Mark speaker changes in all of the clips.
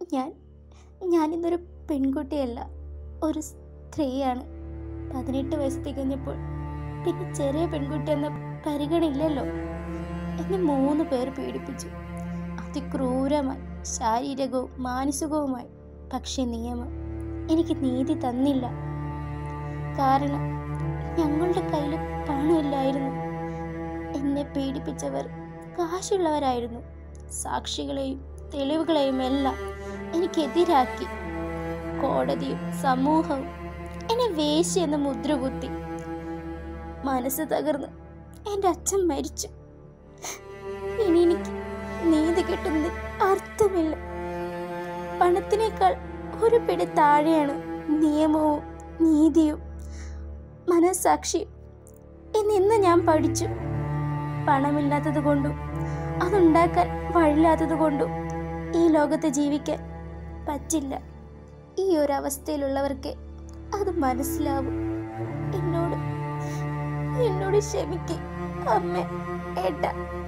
Speaker 1: ഞാൻ ഞാനിന്നൊരു പെൺകുട്ടിയല്ല ഒരു സ്ത്രീയാണ് പതിനെട്ട് വയസ്സ് തികഞ്ഞപ്പോൾ പിന്നെ ചെറിയ പെൺകുട്ടി എന്ന പരിഗണയില്ലല്ലോ എന്നെ മൂന്ന് പേർ പീഡിപ്പിച്ചു അതിക്രൂരമായി ശാരീരികവും മാനസികവുമായി പക്ഷെ നിയമം എനിക്ക് നീതി തന്നില്ല കാരണം ഞങ്ങളുടെ കയ്യിൽ പണമില്ലായിരുന്നു എന്നെ പീഡിപ്പിച്ചവർ കാശുള്ളവരായിരുന്നു സാക്ഷികളെയും തെളിവുകളെയും എല്ലാം എനിക്കെതിരാക്കി കോടതിയും സമൂഹവും എന്നെ വേശ്യ എന്ന മുദ്ര കുത്തി മനസ്സ് തകർന്ന് എൻ്റെ അച്ഛൻ മരിച്ചു ഇനി എനിക്ക് നീതി കിട്ടുന്നത് അർത്ഥമില്ല പണത്തിനേക്കാൾ ഒരു പിടി താഴെയാണ് നിയമവും നീതിയും മനസ്സാക്ഷിയും എന്നിന്ന് ഞാൻ പഠിച്ചു പണമില്ലാത്തത് കൊണ്ടും അതുണ്ടാക്കാൻ വഴിയില്ലാത്തത് കൊണ്ടും ഈ ലോകത്ത് ജീവിക്കാൻ പറ്റില്ല ഈ ഒരു അവസ്ഥയിലുള്ളവർക്ക് അത് മനസ്സിലാവും എന്നോട് എന്നോട് ക്ഷമിക്ക് അമ്മ ഏട്ട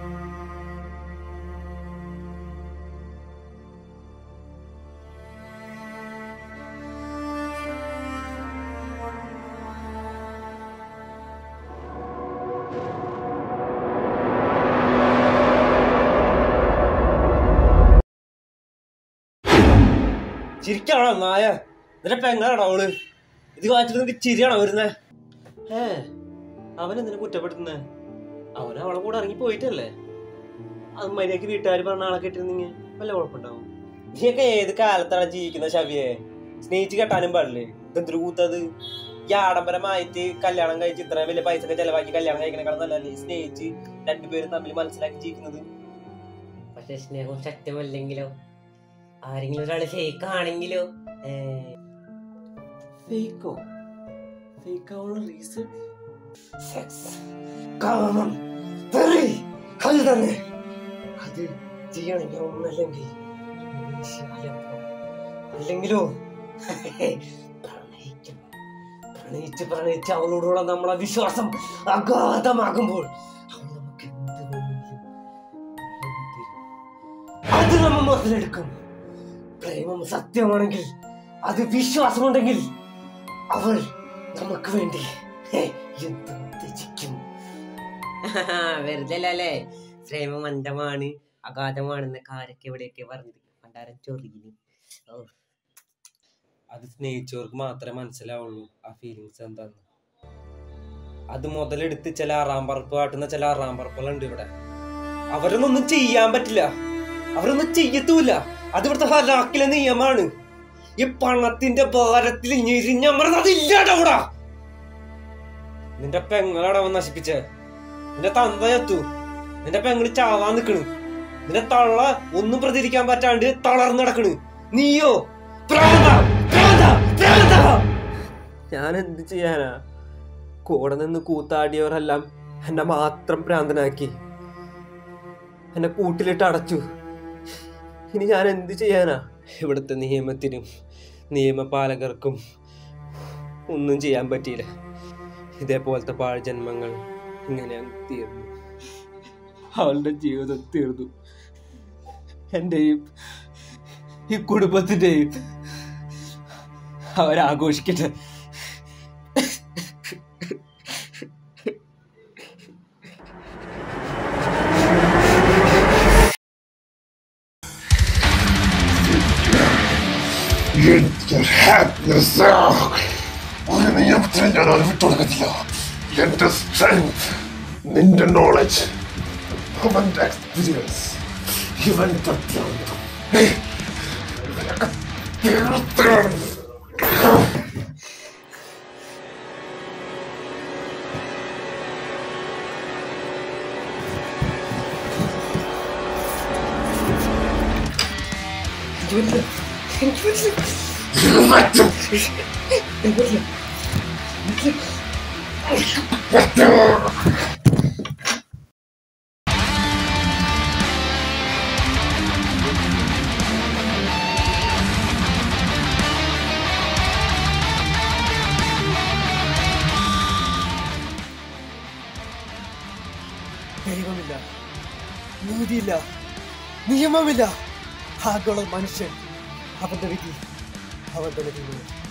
Speaker 2: ചിരിക്കാണോ നായ നിന്റെ പെങ്ങളാണോ അവള് ഇത് കാണിച്ചിട്ട് നിനക്ക് ചിരിയാണോ വരുന്നേ ഏ അവൻ എന്തിനു കുറ്റപ്പെടുത്തുന്നേ അവൻ അവളെ കൂടെ ഇറങ്ങി പോയിട്ടല്ലേ അത് മര്യാദക്ക് വീട്ടുകാർ പറഞ്ഞ ആളെ കെട്ടിരുന്നെങ്കിൽ വല്ല കുഴപ്പമുണ്ടാവും നീയൊക്കെ ഏത് കാലത്താണ് ജീവിക്കുന്ന ശവിയെ സ്നേഹിച്ച് കെട്ടാനും പാടില്ലേ ഇതെന്തൊരു കൂത്തത് ഈ ആഡംബരമായിട്ട് കല്യാണം കഴിച്ച് ഇത്രയും വലിയ പൈസ ഒക്കെ ചെലവാക്കി കല്യാണം കഴിക്കണേക്കാളും നല്ലതല്ലേ ഈ സ്നേഹിച്ച് രണ്ടുപേരും തമ്മിൽ മനസ്സിലാക്കി ജീവിക്കുന്നത്
Speaker 3: പക്ഷെ സ്നേഹം സത്യമല്ലെങ്കിലോ ആരെങ്കിലും ഒരാള് ഫേക്ക് ആണെങ്കിലോ ഏ,
Speaker 2: ഫേക്കോ ഫേക്ക് ആവാനുള്ള റീസൺ സെക്സ് കാമം തെറി അത് തന്നെ അത് ചെയ്യണമെങ്കിൽ ഒന്നല്ലെങ്കിൽ വിശാലപ്പോ. അല്ലെങ്കിലോ പ്രണയിക്കും പ്രണയിച്ച് പ്രണയിച്ച് അവളോടുള്ള നമ്മളെ വിശ്വാസം അഗാധമാകുമ്പോൾ അവൾ നമുക്ക് എന്ത് വേണമെങ്കിലും തരും. അത് നമ്മൾ മുതലെടുക്കും പ്രേമം സത്യമാണെങ്കിൽ അത് വിശ്വാസമുണ്ടെങ്കിൽ അവൾ നമുക്ക് വേണ്ടി ഹേ, എന്തും ത്യജിക്കും
Speaker 3: വെറുതെ അല്ലേ പ്രേമം അന്ധമാണ് അഗാധമാണെന്നൊക്കെ ആരൊക്കെ എവിടെയൊക്കെ പറഞ്ഞത് പണ്ടാരം ചൊറിയിന് ഓ
Speaker 2: അത് സ്നേഹിച്ചവർക്ക് മാത്രമേ മനസ്സിലാവുള്ളൂ ആ ഫീലിങ്സ് എന്താന്ന് അത് മുതലെടുത്ത് ചില ആറാം പറപ്പ് കാട്ടുന്ന ചില ആറാം പറപ്പുകളുണ്ട് ഇവിടെ അവരൊന്നും ചെയ്യാൻ പറ്റില്ല അവരൊന്നും ചെയ്യത്തൂല അത് ഇവിടുത്തെ ഹലാക്കിലെ നിയമമാണ് ഈ പണത്തിന്റെ ഭാരത്തിൽ ഞെരിഞ്ഞമർന്നതില്ലാടവിടെ നിന്റെ പെങ്ങളാണ് അവൻ നശിപ്പിച്ചേ നിന്റെ തന്ത ചത്തു നിന്റെ പെങ്ങള് ചാവാൻ നിക്കണ് നിന്റെ തള്ള ഒന്നും പ്രതികരിക്കാൻ പറ്റാണ്ട് തളർന്നു കിടക്കണ് നീയോ പ്രാന്ത പ്രാന്ത പ്രാന്ത ഞാൻ എന്ത് ചെയ്യാനാ കൂടെ നിന്ന് കൂത്താടിയവരെല്ലാം എന്നെ മാത്രം ഭ്രാന്തനാക്കി എന്നെ കൂട്ടിലിട്ട് അടച്ചു ഇനി ഞാൻ എന്ത് ചെയ്യാനാ ഇവിടുത്തെ നിയമത്തിനും നിയമപാലകർക്കും ഒന്നും ചെയ്യാൻ പറ്റിയില്ല ഇതേപോലത്തെ പാഴ്ജന്മങ്ങൾ ഇങ്ങനെ അങ്ങ് തീർന്നു അവളുടെ ജീവിതം തീർന്നു എൻ്റെയും ഈ കുടുംബത്തിൻ്റെയും അവരാഘോഷിക്കട്ടെ
Speaker 4: Your happiness ഒരു നിയമത്തിനും ഞാൻ അത് വിട്ടുകൊടുക്കത്തില്ല എന്റെ സ്ട്രെങ്ത് നിന്റെ നോളജ് അവന്റെ എക്സ്പീരിയൻസ് ഇവന്റെ ഭ്രാന്തം. ഏയ്, ഇവനൊക്കെ തീർത്തണം. ഇത് പറ്റും. പറ്റും.
Speaker 5: ദൈവമില്ല നീതിയില്ല നിയമമില്ല ആഗോള മനുഷ്യൻ അവന്റെ വിധി അവൻ തന്നെ തീരുമാനിക്കും